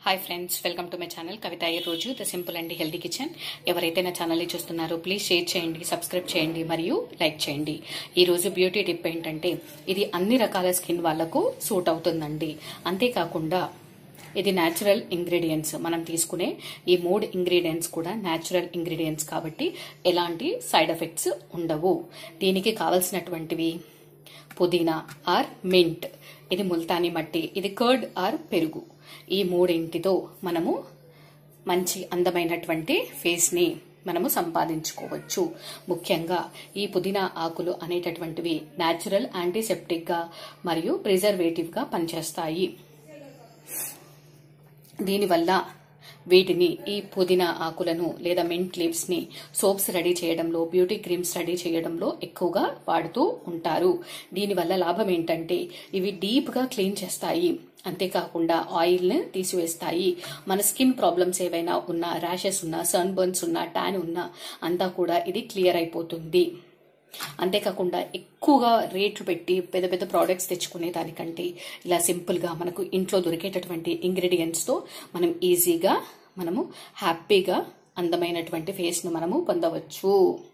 hi friends welcome to my channel Kavitha ఈ రోజు the simple and healthy kitchen ఎవరైతే నా ఛానల్ని చూస్తున్నారో ప్లీజ్ షేర్ చేయండి సబ్స్క్రైబ్ చేయండి మరియు లైక్ చేయండి ఈ రోజు బ్యూటీ టిప్ ఏంటంటే ఇది అన్ని రకాల స్కిన్ వాళ్లకు సూట్ అవుతుందండి అంతేకాకుండా ఇది న్యాచురల్ ఇంగ్రీడియంట్స్ మనం తీసుకునే ఈ మూడు ఇంగ్రీడియంట్స్ కూడా న్యాచురల్ ఇంగ్రీడియంట్స్ కాబట్టి ఎలాంటి సైడ్ ఎఫెక్ట్స్ ఉండవు దీనికి కావలసినటువంటివి పుదీనా ఆర్ మింట్ ఇది ముల్తానీ మట్టి ఇది కర్డ్ ఆర్ పెరుగు ఈ మూడింటితో మనము మంచి అందమైనటువంటి ఫేస్ని మనము సంపాదించుకోవచ్చు ముఖ్యంగా ఈ పుదీనా ఆకులు అనేటటువంటివి న్యాచురల్ యాంటీసెప్టిక్గా మరియు ప్రిజర్వేటివ్గా పనిచేస్తాయి దీనివల్ల వీటిని ఈ పుదీనా ఆకులను లేదా మింట్ లీవ్స్ ని సోప్స్ రెడీ చేయడంలో బ్యూటీ క్రీమ్స్ రెడీ చేయడంలో ఎక్కువగా వాడుతూ ఉంటారు దీనివల్ల లాభం ఏంటంటే ఇవి డీప్ గా క్లీన్ చేస్తాయి అంతేకాకుండా ఆయిల్ ని తీసివేస్తాయి మన స్కిన్ ప్రాబ్లమ్స్ ఏవైనా ఉన్నా ర్యాషెస్ ఉన్నా సన్ బర్న్స్ ఉన్నా ట్యాన్ ఉన్నా అంతా కూడా ఇది క్లియర్ అయిపోతుంది అంతేకాకుండా ఎక్కువగా రేట్లు పెట్టి పెద్ద పెద్ద ప్రోడక్ట్స్ తెచ్చుకునే దానికంటే ఇలా సింపుల్గా మనకు ఇంట్లో దొరికేటటువంటి ఇంగ్రీడియంట్స్తో మనం ఈజీగా మనము హ్యాపీగా అందమైనటువంటి ఫేస్ను మనము పొందవచ్చు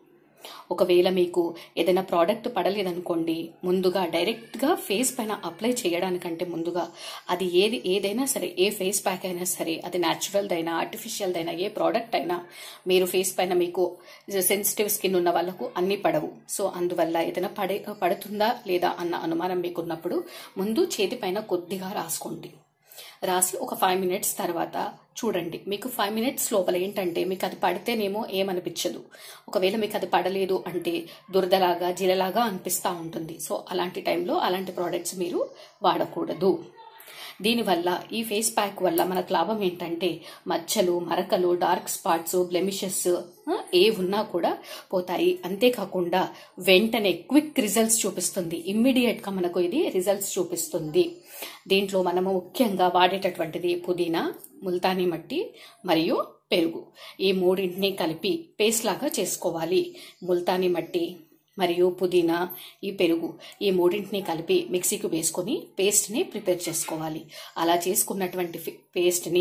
ఒకవేళ మీకు ఏదైనా ప్రోడక్ట్ పడలేదనుకోండి ముందుగా డైరెక్ట్గా ఫేస్ పైన అప్లై చేయడానికంటే ముందుగా అది ఏది ఏదైనా సరే ఏ ఫేస్ ప్యాక్ అయినా సరే అది న్యాచురల్దైనా ఆర్టిఫిషియల్దైనా ఏ ప్రోడక్ట్ అయినా మీరు ఫేస్ పైన మీకు సెన్సిటివ్ స్కిన్ ఉన్న వాళ్ళకు అన్ని పడవు సో అందువల్ల ఏదైనా పడే పడుతుందా లేదా అన్న అనుమానం మీకున్నప్పుడు ముందు చేతి పైన కొద్దిగా రాసుకోండి రాసి ఒక ఫైవ్ మినిట్స్ తర్వాత చూడండి మీకు ఫైవ్ మినిట్స్ లోపల ఏంటంటే మీకు అది పడితేనేమో ఏమనిపించదు ఒకవేళ మీకు అది పడలేదు అంటే దురదలాగా జిలలాగా అనిపిస్తూ ఉంటుంది సో అలాంటి టైంలో అలాంటి ప్రోడక్ట్స్ మీరు వాడకూడదు దీనివల్ల ఈ ఫేస్ ప్యాక్ వల్ల మనకు లాభం ఏంటంటే మచ్చలు మరకలు డార్క్ స్పాట్స్ బ్లెమిషెస్ ఏ ఉన్నా కూడా పోతాయి అంతేకాకుండా వెంటనే క్విక్ రిజల్ట్స్ చూపిస్తుంది ఇమ్మీడియట్ గా మనకు ఇది రిజల్ట్స్ చూపిస్తుంది దీంట్లో మనము ముఖ్యంగా వాడేటటువంటిది పుదీనా ముల్తానీ మట్టి మరియు పెరుగు ఈ మూడింటిని కలిపి పేస్ట్ లాగా చేసుకోవాలి ముల్తానీ మట్టి మరియు పుదీనా ఈ పెరుగు ఈ మూడింటిని కలిపి మిక్సీకి వేసుకొని పేస్ట్ని ప్రిపేర్ చేసుకోవాలి అలా చేసుకున్నటువంటి పేస్ట్ని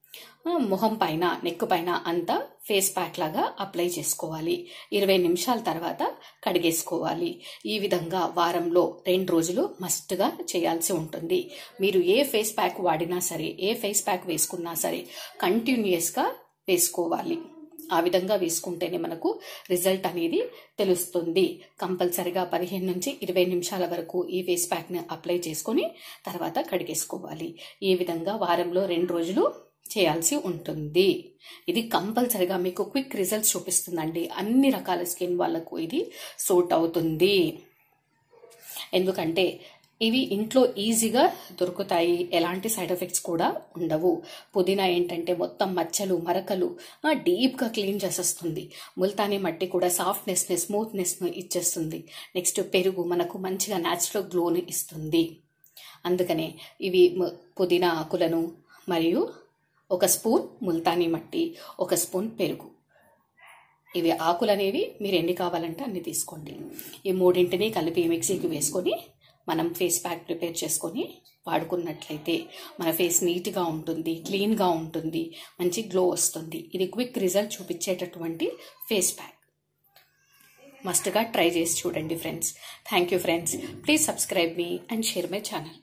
మొహం పైన నెక్ పైన అంతా ఫేస్ ప్యాక్ లాగా అప్లై చేసుకోవాలి ఇరవై నిమిషాల తర్వాత కడిగేసుకోవాలి ఈ విధంగా వారంలో రెండు రోజులు మస్ట్గా చేయాల్సి ఉంటుంది మీరు ఏ ఫేస్ ప్యాక్ వాడినా సరే ఏ ఫేస్ ప్యాక్ వేసుకున్నా సరే కంటిన్యూస్గా వేసుకోవాలి ఆ విధంగా వేసుకుంటేనే మనకు రిజల్ట్ అనేది తెలుస్తుంది కంపల్సరిగా పదిహేను నుంచి ఇరవై నిమిషాల వరకు ఈ ఫేస్ ప్యాక్ని అప్లై చేసుకొని తర్వాత కడిగేసుకోవాలి ఈ విధంగా వారంలో రెండు రోజులు చేయాల్సి ఉంటుంది ఇది కంపల్సరిగా మీకు క్విక్ రిజల్ట్స్ చూపిస్తుందండి అన్ని రకాల స్కిన్ వాళ్ళకు ఇది సూట్ అవుతుంది ఎందుకంటే ఇవి ఇంట్లో ఈజీగా దొరుకుతాయి ఎలాంటి సైడ్ ఎఫెక్ట్స్ కూడా ఉండవు పుదీనా ఏంటంటే మొత్తం మచ్చలు మరకలు డీప్గా క్లీన్ చేసేస్తుంది ముల్తానీ మట్టి కూడా సాఫ్ట్నెస్ని స్మూత్నెస్ను ఇచ్చేస్తుంది నెక్స్ట్ పెరుగు మనకు మంచిగా న్యాచురల్ గ్లోని ఇస్తుంది అందుకనే ఇవి పుదీనా ఆకులను మరియు ఒక స్పూన్ ముల్తానీ మట్టి ఒక స్పూన్ పెరుగు ఇవి ఆకులు అనేవి మీరు ఎన్ని కావాలంటే అన్ని తీసుకోండి ఈ మూడింటిని కలిపి మిక్సీకి వేసుకొని మనం ఫేస్ ప్యాక్ ప్రిపేర్ చేసుకొని వాడుకున్నట్లయితే మన ఫేస్ నీట్గా ఉంటుంది క్లీన్గా ఉంటుంది మంచి గ్లో వస్తుంది ఇది క్విక్ రిజల్ట్ చూపించేటటువంటి ఫేస్ ప్యాక్ మస్ట్గా ట్రై చేసి చూడండి friends thank you friends please subscribe మీ అండ్ షేర్ మై ఛానల్